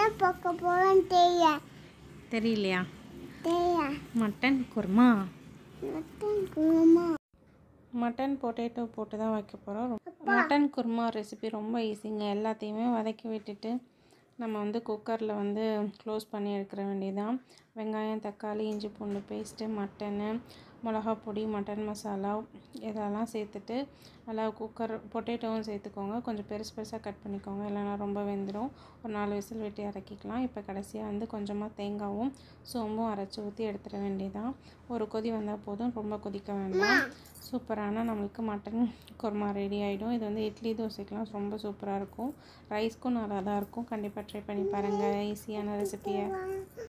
பார்க்க போகிறேன்னு தெரிய தெரியலையா தெரிய mutton kurma mutton kurma mutton potato போட்டு தான் வைக்க போகிறோம் மட்டன் குருமா ரெசிபி ரொம்ப ஈஸிங்க எல்லாத்தையுமே வதக்கி விட்டுட்டு நம்ம வந்து குக்கரில் வந்து க்ளோஸ் பண்ணி எடுக்கிற வேண்டியதான் வெங்காயம் தக்காளி இஞ்சி பூண்டு பேஸ்ட்டு மட்டனு மிளகா பொடி மட்டன் மசாலா இதெல்லாம் சேர்த்துட்டு நல்லா குக்கர் பொட்டேட்டோவும் சேர்த்துக்கோங்க கொஞ்சம் பெருசு பெருசாக கட் பண்ணிக்கோங்க இல்லைனா ரொம்ப வெந்துடும் ஒரு நாலு விசில் விட்டு இறக்கிக்கலாம் இப்போ கடைசியாக வந்து கொஞ்சமாக தேங்காவும் சோம்பும் அரைச்சி ஊற்றி எடுத்துட வேண்டியதான் ஒரு கொதி வந்தால் போதும் ரொம்ப கொதிக்க வேண்டாம் சூப்பரான நம்மளுக்கு மட்டன் குருமா ரெடி ஆகிடும் இது வந்து இட்லி தோசைக்கெலாம் ரொம்ப சூப்பராக இருக்கும் ரைஸ்க்கும் நல்லா தான் இருக்கும் கண்டிப்பாக ட்ரை பண்ணி பாருங்கள் ஈஸியான ரெசிபியை